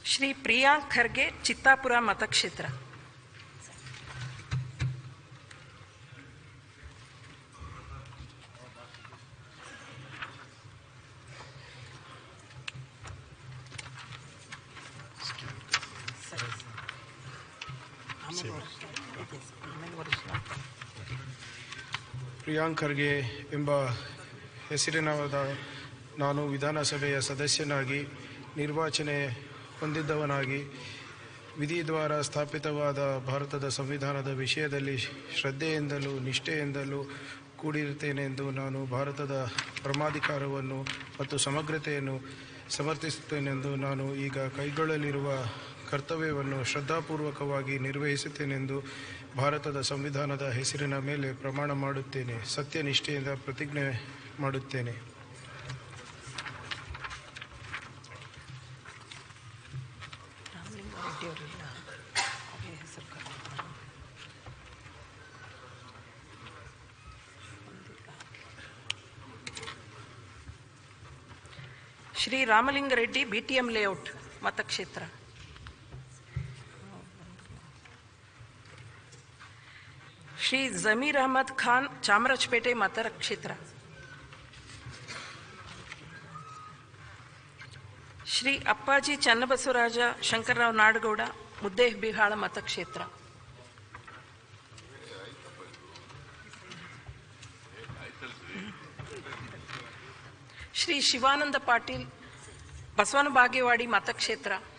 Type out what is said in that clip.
ಶ್ರೀ ಪ್ರಿಯಾಂಕ್ ಖರ್ಗೆ ಚಿತ್ತಾಪುರ ಮತಕ್ಷೇತ್ರ ಪ್ರಿಯಾಂಕ್ ಖರ್ಗೆ ಎಂಬ ಹೆಸರಿನವಾದ ನಾನು ವಿಧಾನಸಭೆಯ ಸದಸ್ಯನಾಗಿ ನಿರ್ವಾಚನೆ ಹೊಂದಿದ್ದವನಾಗಿ ವಿಧಿ ದ್ವಾರ ಸ್ಥಾಪಿತವಾದ ಭಾರತದ ಸಂವಿಧಾನದ ವಿಷಯದಲ್ಲಿ ಶ್ರದ್ಧೆಯಿಂದಲೂ ನಿಷ್ಠೆಯಿಂದಲೂ ಕೂಡಿರುತ್ತೇನೆಂದು ನಾನು ಭಾರತದ ಪರಮಾಧಿಕಾರವನ್ನು ಮತ್ತು ಸಮಗ್ರತೆಯನ್ನು ಸಮರ್ಥಿಸುತ್ತೇನೆಂದು ನಾನು ಈಗ ಕೈಗೊಳ್ಳಲಿರುವ ಕರ್ತವ್ಯವನ್ನು ಶ್ರದ್ಧಾಪೂರ್ವಕವಾಗಿ ನಿರ್ವಹಿಸುತ್ತೇನೆಂದು ಭಾರತದ ಸಂವಿಧಾನದ ಹೆಸರಿನ ಮೇಲೆ ಪ್ರಮಾಣ ಮಾಡುತ್ತೇನೆ ಸತ್ಯನಿಷ್ಠೆಯಿಂದ ಪ್ರತಿಜ್ಞೆ ಮಾಡುತ್ತೇನೆ ರಾಮಲಿಂಗಾರೆಡ್ಡಿ ಅವರಿಲ್ಲ ಅವರ ಹೆಸರು ಕರ್ಕೊಂಡು. Shri Ramalingareddy B T M layout ಮತಕ್ಷೇತ್ರ ಶ್ರೀ ಜಮೀರ್ ಅಹಮದ್ ಖಾನ್ ಚಾಮರಾಜಪೇಟೆ ಮತಕ್ಷೇತ್ರ ಶ್ರೀ ಅಪ್ಪಾಜಿ ಚನ್ನಬಸವರಾಜ ಶಂಕರರಾವ್ ನಾಡಗೌಡ ಮುದ್ದೇಬಿಹಾಳ ಮತಕ್ಷೇತ್ರ ಶ್ರೀ ಶಿವಾನಂದ ಪಾಟೀಲ್ ಬಸವನ ಬಾಗೇವಾಡಿ ಮತಕ್ಷೇತ್ರ